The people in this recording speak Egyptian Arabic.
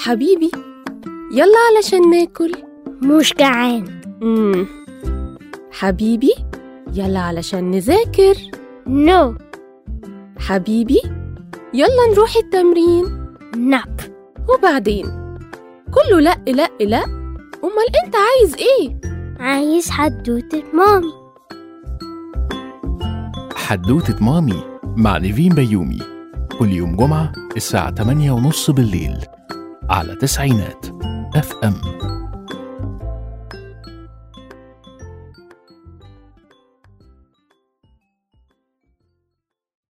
حبيبي يلا علشان ناكل مش جعان مم. حبيبي يلا علشان نذاكر نو حبيبي يلا نروح التمرين ناب وبعدين كله لأ لأ لأ أمال أنت عايز إيه؟ عايز حدوتة مامي حدوتة مامي مع نيفين بيومي كل يوم جمعة الساعة 8 ونص بالليل على تسعينات اف ام